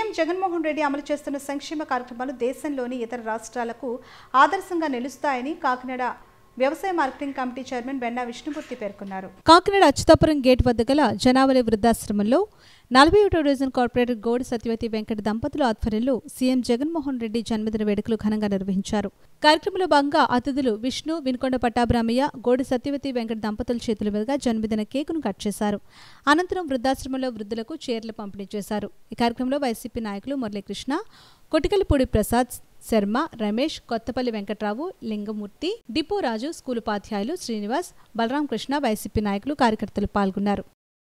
జగన్మోహన్ రెడ్డి అమలు చేస్తున్న సంక్షేమ కార్యక్రమాలు దేశంలోని ఇతర రాష్ట్రాలకు ఆదర్శంగా నిలుస్తాయని కాకినాడ వ్యవసాయ marketing committee chairman Benna Vishnumurthy పేర్కొన్నారు కాకినాడ అచ్యుతాపురం గేట్ వద్ద గల జనావళి వృద్ధాశ్రమంలో నలభై ఒకటో డివిజన్ కార్పొరేటర్ గోడి సత్యవతి వెంకట దంపతుల ఆధ్వర్యంలో సీఎం జగన్మోహన్ రెడ్డి జన్మదిన వేడుకలు ఘనంగా నిర్వహించారు కార్యక్రమంలో భాగంగా అతిథులు విష్ణు వినుకొండ పట్టాభిరామయ్య గోడి సత్యవతి వెంకట దంపతుల చేతుల మీదుగా జన్మదిన కేకును కట్ చేశారు అనంతరం వృద్ధాశ్రమంలో వృద్ధులకు చీరలు పంపిణీ చేశారు ఈ కార్యక్రమంలో వైసీపీ నాయకులు మురళీకృష్ణ కొటికలపూడి ప్రసాద్ శర్మ రమేష్ కొత్తపల్లి వెంకట్రావు లింగమూర్తి డిపో రాజు స్కూల్ ఉపాధ్యాయులు శ్రీనివాస్ బలరాం కృష్ణ వైసీపీ నాయకులు కార్యకర్తలు పాల్గొన్నారు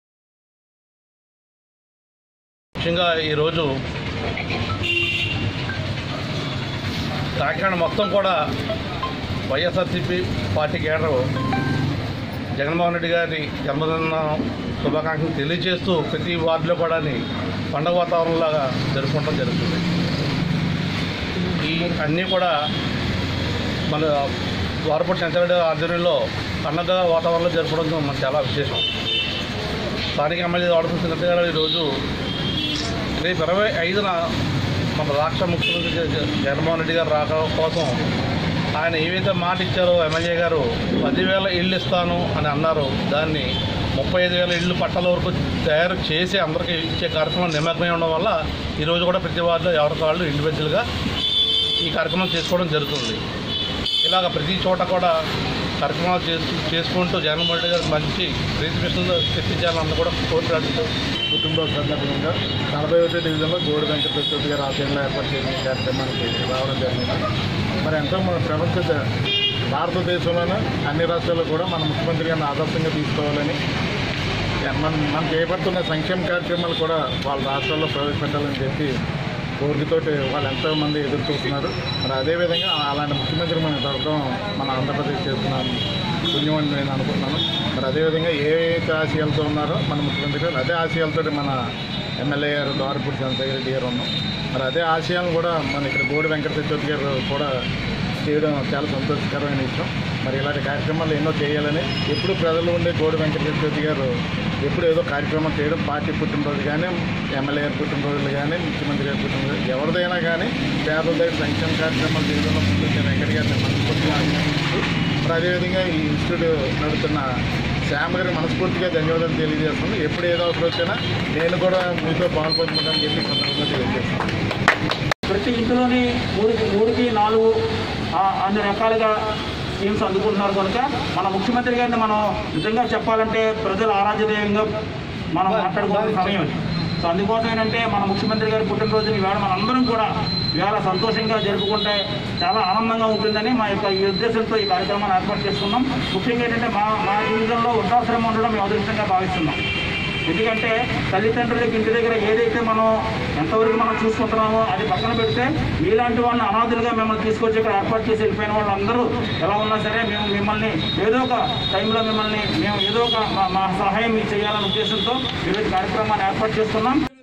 ముఖ్యంగా ఈరోజు కాకినాడ మొత్తం కూడా YSRCP party cadre Jaganmohan Reddy గారి జన్మదిన శుభాకాంక్షలు తెలియజేస్తూ ప్రతి వార్డులో కూడా పండగ వాతావరణంలాగా జరుపుకోవడం జరుగుతుంది ఈ అన్నీ కూడా మన వారపూడి శంకరెడ్డి ఆధ్వర్యంలో పండగ వాతావరణంలో జరుపుకోవడం మనకు చాలా విశేషం స్థానిక ఎమ్మెల్యే వాడుతున్న సింగర్ గారు ఈరోజు రేపు ఇరవై ఐదున మన రాష్ట్ర ముఖ్యమంత్రి జ- జ- జగన్మోహన్ రెడ్డి గారు రాక కోసం ఆయన ఏవైతే మాట ఇచ్చారో ఎమ్మెల్యే గారు పదివేల ఇళ్ళు ఇస్తాను అని అన్నారు దాన్ని ముప్పై ఐదు వేల ఇళ్ళు పట్టాల వరకు తయారు చేసి అందరికీ ఇచ్చే కార్యక్రమం నిమగ్నమై ఉండడం వల్ల ఈరోజు కూడా ప్రతి వారిలో ఎవరికి వాళ్ళు ఇండివిజువల్గా ఈ కార్యక్రమం చేసుకోవడం జరుగుతుంది ఇలాగ ప్రతి చోట కూడా కార్యక్రమాలు చేసు చేసుకుంటూ జగన్మోహన్ రెడ్డి గారు మంచి ప్రీతి విషయంలో తెప్పించాలని అందరూ కూడా కోరుకుంటూ కుటుంబ సందర్భంగా నలభై ఒకటో డివిజన్లో గోడు వెంకట ప్రసాద్ గారు ఆధ్వర్యంలో ఏర్పాటు చేసిన ఈ కార్యక్రమానికి రావడం జరిగింది మరి ఎంతో మన ప్రపంచ ద- భారతదేశంలోనే అన్ని రాష్ట్రాల్లో కూడా మన ముఖ్యమంత్రి గారిని ఆదర్శంగా తీసుకోవాలని మన మనం చేపడుతున్న సంక్షేమ కార్యక్రమాలు కూడా వాళ్ళ రాష్ట్రాల్లో ప్రవేశపెట్టాలని చెప్పి కోరికతోటి వాళ్ళు ఎంతో మంది ఎదురు చూస్తున్నారు మరి అదేవిధంగా అలాంటి ముఖ్యమంత్రి మనం దొరకడం మన ఆంధ్రప్రదేశ్ చేస్తున్న పుణ్యం అని నేను అనుకుంటున్నాను మరి అదేవిధంగా ఏ అయితే ఆశయాలతో ఉన్నారో మన ముఖ్యమంత్రి గారు అదే ఆశయాలతో మన ఎమ్మెల్యే గారు ద్వారపూడి చంద్రశేఖర రెడ్డి గారు ఉన్నాం మరి అదే ఆశయాలను కూడా మన ఇక్కడ గోడి వెంకట సత్యవతి గారు కూడా చేయడం చాలా సంతోషకరమైన విషయం మరి ఇలాంటి కార్యక్రమాలు ఎన్నో చేయాలని ఎప్పుడు ప్రజలు ఉండే గోడి వెంకట సత్యవతి గారు ఎప్పుడు ఏదో కార్యక్రమం చేయడం పార్టీ పుట్టినరోజు కానీ ఎమ్మెల్యే గారి పుట్టినరోజులు కానీ ముఖ్యమంత్రి గారి పుట్టినరోజు ఎవరిదైనా కానీ పేదల దగ్గర సంక్షేమ కార్యక్రమాలు చేయడంలో ముందుకు వెంకట గారిని మనస్ఫూర్తిగా అభినందిస్తూ మరి అదేవిధంగా ఈ ఇన్స్టిట్యూట్ నడుపుతున్న శ్యామ్ గారికి మనస్ఫూర్తిగా ధన్యవాదాలు తెలియజేస్తున్నాను ఎప్పుడు ఏదో ఒకటి వచ్చినా నేను కూడా మీతో పాల్పంచుకుంటానని చెప్పి సందర్భంగా తెలియజేస్తున్నాను ప్రతి ఇంటిలోని మూడుకి మూడుకి నాలుగు ఆ, అన్ని రకాలుగా స్కీమ్స్ అందుకుంటున్నారు కనుక మన ముఖ్యమంత్రి గారిని మనం నిజంగా చెప్పాలంటే ప్రజల ఆరాధ్యదేయంగా మనం మాట్లాడుకోవాల్సిన సమయం ఇది. సో అందుకోసం ఏంటంటే మన ముఖ్యమంత్రి గారి పుట్టినరోజుని ఇవాళ మనందరం కూడా ఇవాళ సంతోషంగా జరుపుకుంటే చాలా ఆనందంగా ఉంటుందని మా యొక్క ఈ ఉద్దేశంతో ఈ కార్యక్రమాన్ని ఏర్పాటు చేసుకున్నాం ముఖ్యంగా ఏంటంటే మా మా డివిజన్లో వృద్ధాశ్రమం ఉండడం మేము అదృష్టంగా భావిస్తున్నాం ఎందుకంటే తల్లిదండ్రులకి ఇంటి దగ్గర ఏదైతే మనం ఎంతవరకు మనం చూసుకుంటున్నామో అది పక్కన పెడితే మీలాంటి వాళ్ళని అనాథులుగా మిమ్మల్ని తీసుకొచ్చి ఇక్కడ ఏర్పాటు చేసి వెళ్ళిపోయిన వాళ్ళందరూ ఎలా ఉన్నా సరే మేము మిమ్మల్ని ఏదో ఒక టైంలో మిమ్మల్ని మేము ఏదో ఒక మా- మా సహాయం మీకు చేయాలనే ఉద్దేశంతో ఈరోజు కార్యక్రమాన్ని ఏర్పాటు చేస్తున్నాం